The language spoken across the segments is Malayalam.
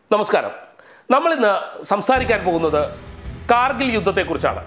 നമസ്കാരം നമ്മൾ ഇന്ന് സംസാരിക്കാൻ പോകുന്നത് കാർഗിൽ യുദ്ധത്തെക്കുറിച്ചാണ്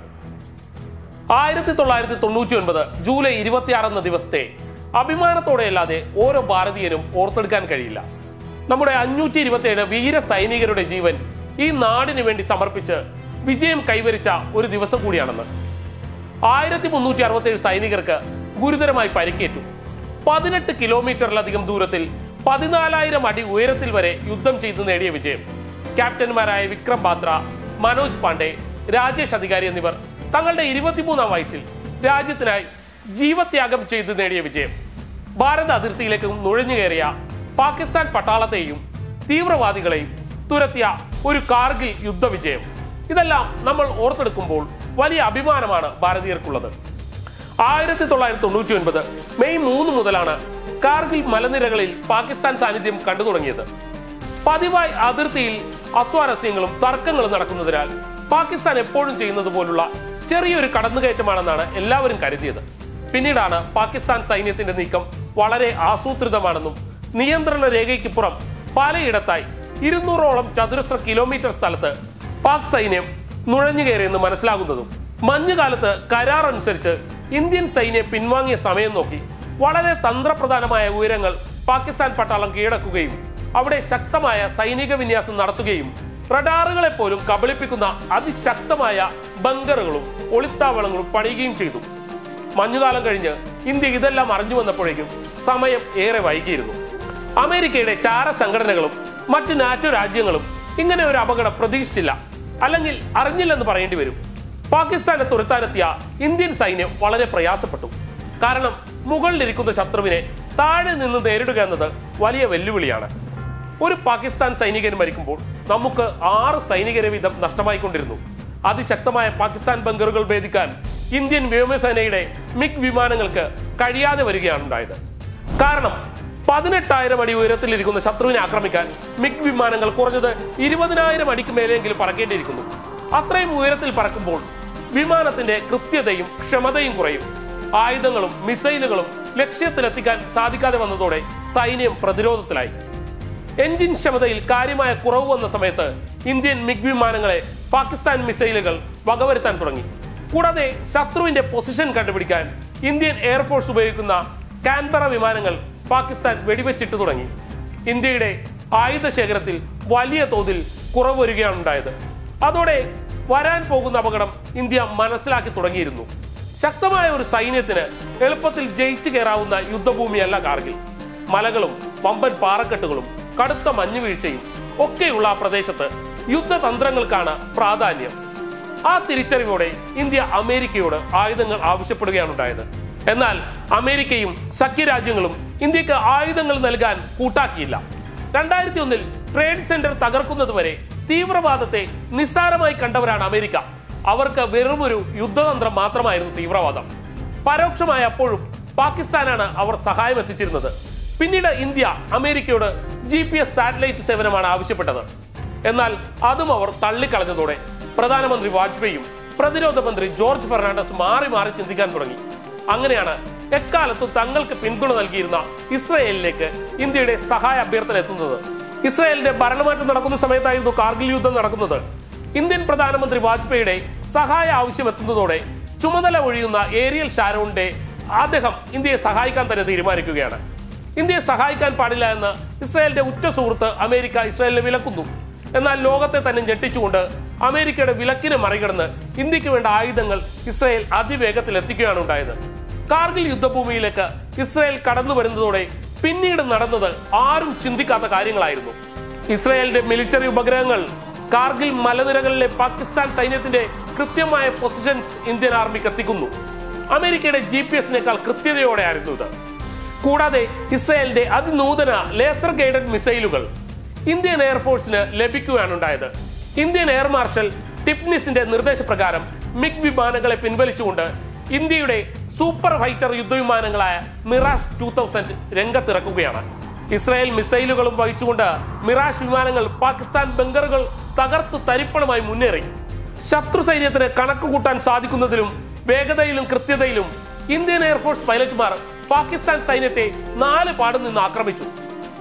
ആയിരത്തി തൊള്ളായിരത്തി തൊണ്ണൂറ്റി ഒൻപത് ജൂലൈ ഇരുപത്തിയാറ് എന്ന ദിവസത്തെ അഭിമാനത്തോടെയല്ലാതെ ഓരോ ഭാരതീയനും ഓർത്തെടുക്കാൻ കഴിയില്ല നമ്മുടെ അഞ്ഞൂറ്റി ഇരുപത്തിയേഴ് വീര സൈനികരുടെ ജീവൻ ഈ നാടിന് വേണ്ടി സമർപ്പിച്ച് വിജയം കൈവരിച്ച ഒരു ദിവസം കൂടിയാണെന്ന് ആയിരത്തി മുന്നൂറ്റി അറുപത്തേഴ് സൈനികർക്ക് ഗുരുതരമായി പരിക്കേറ്റു പതിനെട്ട് കിലോമീറ്ററിലധികം ദൂരത്തിൽ പതിനാലായിരം അടി ഉയരത്തിൽ വരെ യുദ്ധം ചെയ്ത് നേടിയ വിജയം ക്യാപ്റ്റന്മാരായ വിക്രം ബാത്ര മനോജ് പാണ്ഡെ രാജേഷ് അധികാരി എന്നിവർ തങ്ങളുടെ ഇരുപത്തിമൂന്നാം വയസ്സിൽ രാജ്യത്തിനായി ജീവത്യാഗം ചെയ്ത് നേടിയ വിജയം ഭാരത അതിർത്തിയിലേക്ക് നുഴഞ്ഞു കയറിയ പാകിസ്ഥാൻ പട്ടാളത്തെയും തീവ്രവാദികളെയും തുരത്തിയ ഒരു കാർഗിൽ യുദ്ധവിജയം ഇതെല്ലാം നമ്മൾ ഓർത്തെടുക്കുമ്പോൾ വലിയ അഭിമാനമാണ് ഭാരതീയർക്കുള്ളത് ആയിരത്തി തൊള്ളായിരത്തി തൊണ്ണൂറ്റി ഒൻപത് മെയ് മൂന്ന് മുതലാണ് കാർഗിൽ മലനിരകളിൽ പാകിസ്ഥാൻ സാന്നിധ്യം കണ്ടു തുടങ്ങിയത് പതിവായി അതിർത്തിയിൽ അസ്വാരസ്യങ്ങളും തർക്കങ്ങളും നടക്കുന്നതിനാൽ പാകിസ്ഥാൻ എപ്പോഴും ചെയ്യുന്നത് പോലുള്ള ചെറിയൊരു കടന്നുകയറ്റമാണെന്നാണ് എല്ലാവരും കരുതിയത് പിന്നീടാണ് പാകിസ്ഥാൻ സൈന്യത്തിന്റെ നീക്കം വളരെ ആസൂത്രിതമാണെന്നും നിയന്ത്രണ രേഖയ്ക്കിപ്പുറം പലയിടത്തായി ഇരുന്നൂറോളം ചതുരശ്ര കിലോമീറ്റർ സ്ഥലത്ത് പാക് സൈന്യം നുഴഞ്ഞു കയറിയെന്ന് മനസ്സിലാകുന്നതും മഞ്ഞുകാലത്ത് കരാർ അനുസരിച്ച് ഇന്ത്യൻ സൈന്യം പിൻവാങ്ങിയ സമയം നോക്കി വളരെ തന്ത്രപ്രധാനമായ ഉയരങ്ങൾ പാകിസ്ഥാൻ പട്ടാളം കീഴടക്കുകയും അവിടെ ശക്തമായ സൈനിക വിന്യാസം നടത്തുകയും റഡാറുകളെ പോലും കബളിപ്പിക്കുന്ന അതിശക്തമായ ബങ്കറുകളും ഒളിത്താവളങ്ങളും പണിയുകയും ചെയ്തു മഞ്ഞുകാലം കഴിഞ്ഞ് ഇന്ത്യ ഇതെല്ലാം അറിഞ്ഞു വന്നപ്പോഴേക്കും സമയം ഏറെ വൈകിയിരുന്നു അമേരിക്കയുടെ ചാര സംഘടനകളും മറ്റ് നാറ്റോ രാജ്യങ്ങളും ഇങ്ങനെ ഒരു അപകടം പ്രതീക്ഷിച്ചില്ല അല്ലെങ്കിൽ അറിഞ്ഞില്ലെന്ന് പറയേണ്ടി വരും പാകിസ്ഥാനെ തുരത്താനെത്തിയ ഇന്ത്യൻ സൈന്യം വളരെ പ്രയാസപ്പെട്ടു കാരണം മുകളിലിരിക്കുന്ന ശത്രുവിനെ താഴെ നിന്ന് നേരിടുക എന്നത് വലിയ വെല്ലുവിളിയാണ് ഒരു പാകിസ്ഥാൻ സൈനികൻ മരിക്കുമ്പോൾ നമുക്ക് ആറ് സൈനികരെ വീതം നഷ്ടമായിക്കൊണ്ടിരുന്നു അതിശക്തമായ പാകിസ്ഥാൻ ബങ്കറുകൾ ഭേദിക്കാൻ ഇന്ത്യൻ വ്യോമസേനയുടെ മിഗ് വിമാനങ്ങൾക്ക് കഴിയാതെ വരികയാണ് ഉണ്ടായത് കാരണം പതിനെട്ടായിരം അടി ഉയരത്തിലിരിക്കുന്ന ശത്രുവിനെ ആക്രമിക്കാൻ മിഗ് വിമാനങ്ങൾ കുറഞ്ഞത് ഇരുപതിനായിരം അടിക്ക് മേലെയെങ്കിലും പറക്കേണ്ടിയിരിക്കുന്നു അത്രയും ഉയരത്തിൽ പറക്കുമ്പോൾ വിമാനത്തിന്റെ കൃത്യതയും ക്ഷമതയും കുറയും ആയുധങ്ങളും മിസൈലുകളും ലക്ഷ്യത്തിലെത്തിക്കാൻ സാധിക്കാതെ വന്നതോടെ സൈന്യം പ്രതിരോധത്തിലായി എഞ്ചിൻ ക്ഷമതയിൽ കാര്യമായ കുറവ് വന്ന സമയത്ത് ഇന്ത്യൻ മിഗ് വിമാനങ്ങളെ പാകിസ്ഥാൻ മിസൈലുകൾ വകവരുത്താൻ തുടങ്ങി കൂടാതെ ശത്രുവിന്റെ പൊസിഷൻ കണ്ടുപിടിക്കാൻ ഇന്ത്യൻ എയർഫോഴ്സ് ഉപയോഗിക്കുന്ന കാൻബറ വിമാനങ്ങൾ പാകിസ്ഥാൻ വെടിവെച്ചിട്ട് തുടങ്ങി ഇന്ത്യയുടെ ആയുധ ശേഖരത്തിൽ വലിയ തോതിൽ കുറവ് വരികയാണ് ഉണ്ടായത് അതോടെ വരാൻ പോകുന്ന അപകടം ഇന്ത്യ മനസ്സിലാക്കി തുടങ്ങിയിരുന്നു ശക്തമായ ഒരു സൈന്യത്തിന് എളുപ്പത്തിൽ ജയിച്ചു കയറാവുന്ന യുദ്ധഭൂമിയല്ല കാർഗിൽ മലകളും വമ്പൻ പാറക്കെട്ടുകളും കടുത്ത മഞ്ഞുവീഴ്ചയും ഒക്കെയുള്ള ആ പ്രദേശത്ത് യുദ്ധതന്ത്രങ്ങൾക്കാണ് പ്രാധാന്യം ആ തിരിച്ചറിവോടെ ഇന്ത്യ അമേരിക്കയോട് ആയുധങ്ങൾ ആവശ്യപ്പെടുകയാണ് ഉണ്ടായത് എന്നാൽ അമേരിക്കയും സഖ്യരാജ്യങ്ങളും ഇന്ത്യക്ക് ആയുധങ്ങൾ നൽകാൻ കൂട്ടാക്കിയില്ല രണ്ടായിരത്തി ഒന്നിൽ ട്രേഡ് സെന്റർ തകർക്കുന്നതുവരെ തീവ്രവാദത്തെ നിസ്സാരമായി കണ്ടവരാണ് അമേരിക്ക അവർക്ക് വെറുമൊരു യുദ്ധതന്ത്രം മാത്രമായിരുന്നു തീവ്രവാദം പരോക്ഷമായ അപ്പോഴും പാകിസ്ഥാനാണ് അവർ സഹായം എത്തിച്ചിരുന്നത് പിന്നീട് ഇന്ത്യ അമേരിക്കയോട് ജി പി എസ് സാറ്റലൈറ്റ് സേവനമാണ് ആവശ്യപ്പെട്ടത് എന്നാൽ അതും അവർ തള്ളിക്കളഞ്ഞതോടെ പ്രധാനമന്ത്രി വാജ്പേയിയും പ്രതിരോധ മന്ത്രി ജോർജ് ഫെർണാണ്ടസ് മാറി മാറി ചിന്തിക്കാൻ തുടങ്ങി അങ്ങനെയാണ് എക്കാലത്തും തങ്ങൾക്ക് പിന്തുണ നൽകിയിരുന്ന ഇസ്രയേലിലേക്ക് ഇന്ത്യയുടെ സഹായ അഭ്യർത്ഥന എത്തുന്നത് ഇസ്രയേലിന്റെ ഭരണമാറ്റം നടക്കുന്ന സമയത്തായിരുന്നു കാർഗിൽ യുദ്ധം നടക്കുന്നത് ഇന്ത്യൻ പ്രധാനമന്ത്രി വാജ്പേയിയുടെ സഹായ ആവശ്യം എത്തുന്നതോടെ ചുമതല ഒഴിയുന്ന ഏരിയൽ ഷാരോണിന്റെ അദ്ദേഹം ഇന്ത്യയെ സഹായിക്കാൻ തന്നെ തീരുമാനിക്കുകയാണ് ഇന്ത്യയെ സഹായിക്കാൻ പാടില്ല എന്ന് ഇസ്രായേലിന്റെ ഉറ്റ സുഹൃത്ത് അമേരിക്ക ഇസ്രായേലിനെ വിലക്കുന്നു എന്നാൽ ലോകത്തെ തന്നെ ഞെട്ടിച്ചുകൊണ്ട് അമേരിക്കയുടെ വിലക്കിനെ മറികടന്ന് ഇന്ത്യക്ക് വേണ്ട ആയുധങ്ങൾ ഇസ്രായേൽ അതിവേഗത്തിൽ എത്തിക്കുകയാണ് ഉണ്ടായത് കാർഗിൽ യുദ്ധഭൂമിയിലേക്ക് ഇസ്രായേൽ കടന്നു വരുന്നതോടെ പിന്നീട് നടന്നത് ആരും ചിന്തിക്കാത്ത കാര്യങ്ങളായിരുന്നു ഇസ്രായേലിന്റെ മിലിറ്ററി ഉപഗ്രഹങ്ങൾ കാർഗിൽ മലനിരകളിലെ പാകിസ്ഥാൻ സൈന്യത്തിന്റെ കൃത്യമായ പൊസിഷൻസ് ഇന്ത്യൻ ആർമിക്ക് എത്തിക്കുന്നു അമേരിക്കയുടെ ജി പി എസിനേക്കാൾ കൃത്യതയോടെയായിരുന്നു ഇത് കൂടാതെ ഇസ്രായേലിന്റെ അതിനൂതന ലേസർ ഗൈഡഡ് മിസൈലുകൾ ഇന്ത്യൻ എയർഫോഴ്സിന് ലഭിക്കുകയാണ് ഉണ്ടായത് ഇന്ത്യൻ എയർ മാർഷൽ ടിപ്നിസിന്റെ നിർദ്ദേശപ്രകാരം മിഗ് വിമാനങ്ങളെ പിൻവലിച്ചുകൊണ്ട് ഇന്ത്യയുടെ സൂപ്പർ ഫൈറ്റർ യുദ്ധവിമാനങ്ങളായ മിറാഷ് ടൂ തൗസൻഡ് രംഗത്തിറക്കുകയാണ് ഇസ്രായേൽ മിസൈലുകളും വഹിച്ചുകൊണ്ട് മിറാഷ് വിമാനങ്ങൾ പാകിസ്ഥാൻ ബങ്കറുകൾ തകർത്ത് തരിപ്പണമായി മുന്നേറി ശത്രു സൈന്യത്തിന് കണക്ക് കൂട്ടാൻ സാധിക്കുന്നതിലും വേഗതയിലും കൃത്യതയിലും ഇന്ത്യൻ എയർഫോഴ്സ് പൈലറ്റുമാർ പാകിസ്ഥാൻ സൈന്യത്തെ നാല് പാടും നിന്ന് ആക്രമിച്ചു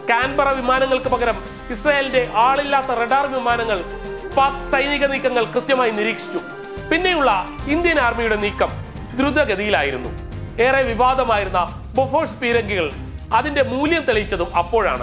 കാൻബറ വിമാനങ്ങൾക്ക് പകരം ഇസ്രായേലിന്റെ ആളില്ലാത്ത റഡാർ വിമാനങ്ങൾ പാക് സൈനിക നീക്കങ്ങൾ കൃത്യമായി നിരീക്ഷിച്ചു പിന്നെയുള്ള ഇന്ത്യൻ ആർമിയുടെ നീക്കം ദ്രുതഗതിയിലായിരുന്നു ഏറെ വിവാദമായിരുന്ന ബൊഫോഴ്സ് പീരങ്കികൾ അതിന്റെ മൂല്യം തെളിയിച്ചതും അപ്പോഴാണ്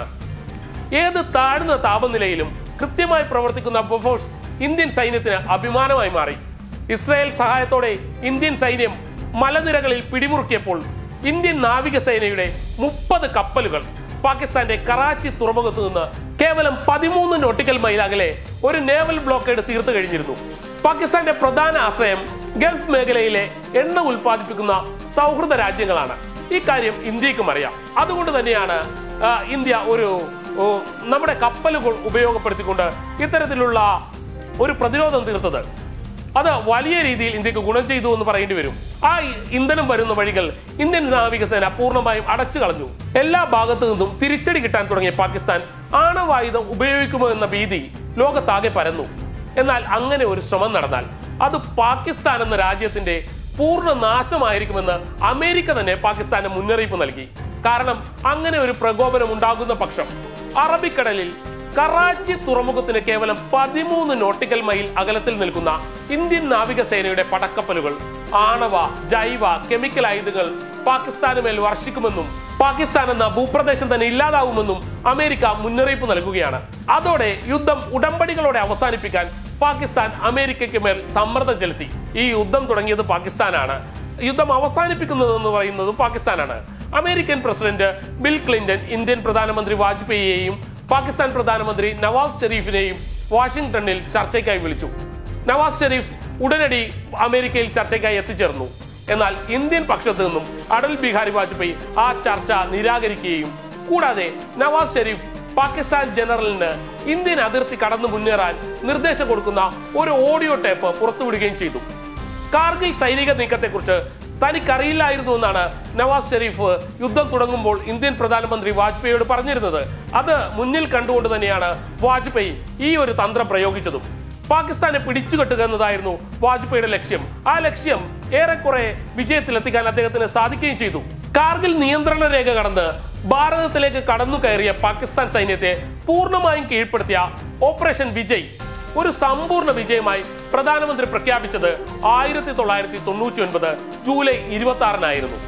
ഏത് താഴ്ന്ന താപനിലയിലും കൃത്യമായി പ്രവർത്തിക്കുന്ന ബൊഫോഴ്സ് ഇന്ത്യൻ സൈന്യത്തിന് അഭിമാനമായി മാറി ഇസ്രായേൽ സഹായത്തോടെ ഇന്ത്യൻ സൈന്യം മലനിരകളിൽ പിടിമുറുക്കിയപ്പോൾ ഇന്ത്യൻ നാവികസേനയുടെ മുപ്പത് കപ്പലുകൾ പാകിസ്ഥാന്റെ കറാച്ചി തുറമുഖത്ത് നിന്ന് കേവലം പതിമൂന്ന് നോട്ടിക്കൽ മൈൽ അകലെ ഒരു നേവൽ ബ്ലോക്കേഡ് തീർത്തു കഴിഞ്ഞിരുന്നു പാകിസ്ഥാന്റെ പ്രധാന ആശ്രയം ഗൾഫ് മേഖലയിലെ എണ്ണ ഉൽപ്പാദിപ്പിക്കുന്ന സൗഹൃദ രാജ്യങ്ങളാണ് ഈ കാര്യം ഇന്ത്യക്കും അറിയാം അതുകൊണ്ട് തന്നെയാണ് ആ, ഇന്ത്യ ഒരു ഓ, നമ്മുടെ കപ്പലുകൾ ഉപയോഗപ്പെടുത്തിക്കൊണ്ട് ഇത്തരത്തിലുള്ള ഒരു പ്രതിരോധം തീർത്തത് അത് വലിയ രീതിയിൽ ഇന്ത്യക്ക് ഗുണം ചെയ്തു എന്ന് പറയേണ്ടി വരും ആ ഇ- ഇന്ധനം വരുന്ന വഴികൾ ഇന്ത്യൻ നാവികസേന പൂർണ്ണമായും അടച്ചു കളഞ്ഞു എല്ലാ ഭാഗത്തു നിന്നും തിരിച്ചടി കിട്ടാൻ തുടങ്ങിയ പാകിസ്ഥാൻ ആണവായുധം ഉപയോഗിക്കുമോ എന്ന ഭീതി ലോകത്താകെ പരന്നു എന്നാൽ അങ്ങനെ ഒരു ശ്രമം നടന്നാൽ അത് പാകിസ്ഥാൻ എന്ന രാജ്യത്തിന്റെ പൂർണ്ണ നാശമായിരിക്കുമെന്ന് അമേരിക്ക തന്നെ പാകിസ്ഥാന് മുന്നറിയിപ്പ് നൽകി കാരണം അങ്ങനെ ഒരു പ്രകോപനം ഉണ്ടാകുന്ന പക്ഷം അറബിക്കടലിൽ കറാച്ചി തുറമുഖത്തിന് കേവലം പതിമൂന്ന് നോട്ടിക്കൽ മൈൽ അകലത്തിൽ നിൽക്കുന്ന ഇന്ത്യൻ നാവികസേനയുടെ പടക്കപ്പലുകൾ ആണവ ജൈവ കെമിക്കൽ ആയുധങ്ങൾ പാകിസ്ഥാന് മേൽ വർഷിക്കുമെന്നും പാകിസ്ഥാൻ എന്ന ഭൂപ്രദേശം തന്നെ ഇല്ലാതാവുമെന്നും അമേരിക്ക മുന്നറിയിപ്പ് നൽകുകയാണ് അതോടെ യുദ്ധം ഉടമ്പടികളോടെ അവസാനിപ്പിക്കാൻ പാകിസ്ഥാൻ അമേരിക്കയ്ക്ക് മേൽ സമ്മർദ്ദം ചെലുത്തി ഈ യുദ്ധം തുടങ്ങിയത് പാകിസ്ഥാനാണ് യുദ്ധം അവസാനിപ്പിക്കുന്നതെന്ന് പറയുന്നതും പാകിസ്ഥാനാണ് American president Bill Clinton Indian പ്രധാനമന്ത്രി വാജ്പേയിയെയും പാകിസ്ഥാൻ പ്രധാനമന്ത്രി നവാസ് ഷെരീഫിനെയും വാഷിംഗ്ടണിൽ ചർച്ചയ്ക്കായി വിളിച്ചു നവാസ് ഷെരീഫ് ഉടനടി അമേരിക്കയിൽ ചർച്ചയ്ക്കായി എത്തിച്ചേർന്നു എന്നാൽ ഇന്ത്യൻ പക്ഷത്തു നിന്നും അടൽ ബിഹാരി വാജ്പേയി ആ ചർച്ച നിരാകരിക്കുകയും കൂടാതെ നവാസ് ഷെരീഫ് പാകിസ്ഥാൻ ജനറലിന് ഇന്ത്യൻ അതിർത്തി കടന്നു മുന്നേറാൻ നിർദ്ദേശം കൊടുക്കുന്ന ഒരു ഓഡിയോ ടേപ്പ് പുറത്തുവിടുകയും ചെയ്തു കാർഗിൽ സൈനിക നീക്കത്തെക്കുറിച്ച് തനിക്കറിയില്ലായിരുന്നു എന്നാണ് നവാസ് ഷെരീഫ് യുദ്ധം തുടങ്ങുമ്പോൾ ഇന്ത്യൻ പ്രധാനമന്ത്രി വാജ്പേയിയോട് പറഞ്ഞിരുന്നത് അത് മുന്നിൽ കണ്ടുകൊണ്ട് തന്നെയാണ് വാജ്പേയി ഈ ഒരു തന്ത്രം പ്രയോഗിച്ചതും പാകിസ്ഥാനെ പിടിച്ചുകെട്ടുക എന്നതായിരുന്നു വാജ്പേയിയുടെ ലക്ഷ്യം ആ ലക്ഷ്യം ഏറെക്കുറെ വിജയത്തിലെത്തിക്കാൻ അദ്ദേഹത്തിന് സാധിക്കുകയും ചെയ്തു കാർഗിൽ നിയന്ത്രണ രേഖ കടന്ന് ഭാരതത്തിലേക്ക് കടന്നു കയറിയ പാകിസ്ഥാൻ സൈന്യത്തെ പൂർണ്ണമായും കീഴ്പ്പെടുത്തിയ ഓപ്പറേഷൻ വിജയ് ഒരു സമ്പൂർണ്ണ വിജയമായി പ്രധാനമന്ത്രി പ്രഖ്യാപിച്ചത് ആയിരത്തി തൊള്ളായിരത്തി തൊണ്ണൂറ്റി ഒൻപത് ജൂലൈ ഇരുപത്തി ആറിനായിരുന്നു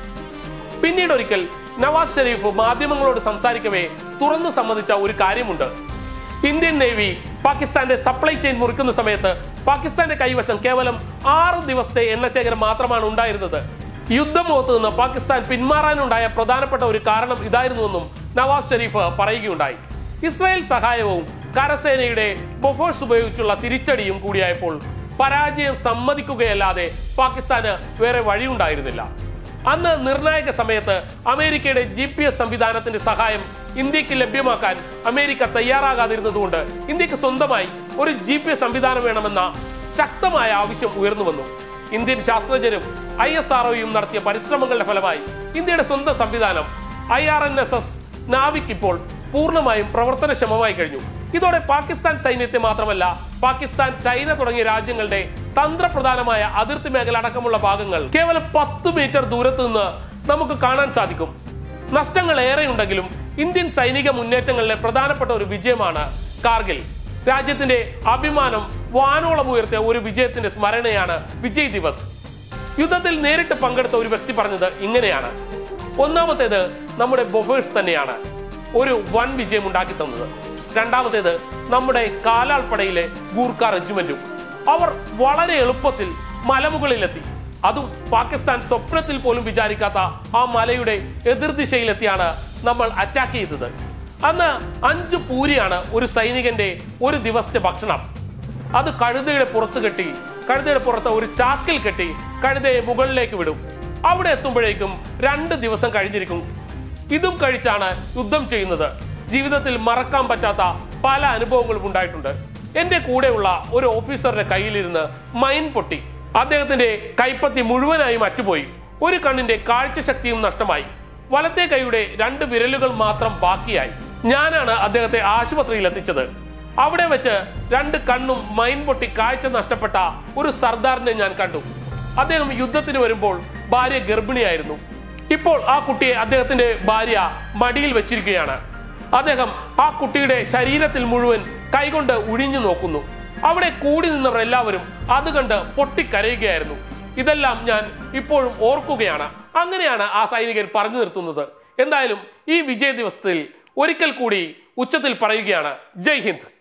പിന്നീട് ഒരിക്കൽ നവാസ് ഷെരീഫ് മാധ്യമങ്ങളോട് സംസാരിക്കവേ തുറന്നു സമ്മതിച്ച ഒരു കാര്യമുണ്ട് ഇന്ത്യൻ നേവി പാകിസ്ഥാന്റെ സപ്ലൈ ചെയിൻ മുറിക്കുന്ന സമയത്ത് പാകിസ്ഥാന്റെ കൈവശം കേവലം ആറ് ദിവസത്തെ എണ്ണശേഖരം മാത്രമാണ് ഉണ്ടായിരുന്നത് യുദ്ധമുഖത്ത് നിന്ന് പാകിസ്ഥാൻ പിന്മാറാനുണ്ടായ പ്രധാനപ്പെട്ട ഒരു കാരണം ഇതായിരുന്നുവെന്നും നവാസ് ഷെരീഫ് പറയുകയുണ്ടായി ഇസ്രായേൽ സഹായവും കരസേനയുടെ ബൊഫേഴ്സ് ഉപയോഗിച്ചുള്ള തിരിച്ചടിയും കൂടിയായപ്പോൾ പരാജയം സമ്മതിക്കുകയല്ലാതെ പാകിസ്ഥാന് വേറെ വഴിയുണ്ടായിരുന്നില്ല അന്ന് നിർണായക സമയത്ത് അമേരിക്കയുടെ ജി പി എസ് സംവിധാനത്തിന്റെ സഹായം ഇന്ത്യക്ക് ലഭ്യമാക്കാൻ അമേരിക്ക തയ്യാറാകാതിരുന്നതുകൊണ്ട് ഇന്ത്യക്ക് സ്വന്തമായി ഒരു ജി പി എസ് സംവിധാനം വേണമെന്ന ശക്തമായ ആവശ്യം ഉയർന്നു വന്നു ഇന്ത്യൻ ശാസ്ത്രജ്ഞരും ഐ എസ് ആർഒയും നടത്തിയ പരിശ്രമങ്ങളുടെ ഫലമായി ഇന്ത്യയുടെ സ്വന്തം സംവിധാനം I R N S S Navic ഇപ്പോൾ പൂർണ്ണമായും പ്രവർത്തനക്ഷമമായി കഴിഞ്ഞു ഇതോടെ പാകിസ്ഥാൻ സൈന്യത്തെ മാത്രമല്ല പാകിസ്ഥാൻ ചൈന തുടങ്ങിയ രാജ്യങ്ങളുടെ തന്ത്രപ്രധാനമായ അതിർത്തി മേഖല അടക്കമുള്ള ഭാഗങ്ങൾ കേവലം പത്ത് മീറ്റർ ദൂരത്ത് നിന്ന് നമുക്ക് കാണാൻ സാധിക്കും നഷ്ടങ്ങൾ ഏറെയുണ്ടെങ്കിലും ഇന്ത്യൻ സൈനിക മുന്നേറ്റങ്ങളിലെ പ്രധാനപ്പെട്ട ഒരു വിജയമാണ് കാർഗിൽ രാജ്യത്തിന്റെ അഭിമാനം വാനോളം ഉയർത്തിയ ഒരു വിജയത്തിന്റെ സ്മരണയാണ് വിജയ് ദിവസ് യുദ്ധത്തിൽ നേരിട്ട് പങ്കെടുത്ത ഒരു വ്യക്തി പറഞ്ഞത് ഇങ്ങനെയാണ് ഒന്നാമത്തേത് നമ്മുടെ ബൊഫേഴ്സ് തന്നെയാണ് ഒരു വൻ വിജയം ഉണ്ടാക്കി തന്നത് രണ്ടാമത്തേത് നമ്മുടെ കാലാൾപ്പടയിലെ ഗൂർഖ റെജിമെന്റും അവർ വളരെ എളുപ്പത്തിൽ മലമുകളിലെത്തി അതും പാകിസ്ഥാൻ സ്വപ്നത്തിൽ പോലും വിചാരിക്കാത്ത ആ മലയുടെ എതിർദിശയിലെത്തിയാണ് നമ്മൾ അറ്റാക്ക് ചെയ്തത് അന്ന് അഞ്ച് പൂരിയാണ് ഒരു സൈനികന്റെ ഒരു ദിവസത്തെ ഭക്ഷണം അത് കഴുതയുടെ പുറത്ത് കെട്ടി കഴുതയുടെ പുറത്ത് ഒരു ചാക്കിൽ കെട്ടി കഴുതയെ മുകളിലേക്ക് വിടും അവിടെ എത്തുമ്പോഴേക്കും രണ്ട് ദിവസം കഴിഞ്ഞിരിക്കും ഇതും കഴിച്ചാണ് യുദ്ധം ചെയ്യുന്നത് ജീവിതത്തിൽ മറക്കാൻ പറ്റാത്ത പല അനുഭവങ്ങളും ഉണ്ടായിട്ടുണ്ട് എന്റെ കൂടെയുള്ള ഒരു ഓഫീസറുടെ കയ്യിലിരുന്ന് മൈൻ പൊട്ടി അദ്ദേഹത്തിന്റെ കൈപ്പത്തി മുഴുവനായും അറ്റുപോയി ഒരു കണ്ണിന്റെ കാഴ്ചശക്തിയും നഷ്ടമായി വലത്തെ കൈയുടെ രണ്ട് വിരലുകൾ മാത്രം ബാക്കിയായി ഞാനാണ് അദ്ദേഹത്തെ ആശുപത്രിയിൽ എത്തിച്ചത് അവിടെ വെച്ച് രണ്ട് കണ്ണും മൈൻ പൊട്ടി കാഴ്ച നഷ്ടപ്പെട്ട ഒരു സർദാറിനെ ഞാൻ കണ്ടു അദ്ദേഹം യുദ്ധത്തിന് വരുമ്പോൾ ഭാര്യ ഗർഭിണിയായിരുന്നു ഇപ്പോൾ ആ കുട്ടിയെ അദ്ദേഹത്തിന്റെ ഭാര്യ മടിയിൽ വെച്ചിരിക്കുകയാണ് അദ്ദേഹം ആ കുട്ടിയുടെ ശരീരത്തിൽ മുഴുവൻ കൈകൊണ്ട് ഉഴിഞ്ഞു നോക്കുന്നു അവിടെ കൂടി നിന്നവർ എല്ലാവരും അത് കണ്ട് പൊട്ടിക്കരയുകയായിരുന്നു ഇതെല്ലാം ഞാൻ ഇപ്പോഴും ഓർക്കുകയാണ് അങ്ങനെയാണ് ആ സൈനികൻ പറഞ്ഞു നിർത്തുന്നത് എന്തായാലും ഈ വിജയ ദിവസത്തിൽ ഒരിക്കൽ കൂടി ഉച്ചത്തിൽ പറയുകയാണ് ജയ് ഹിന്ദ്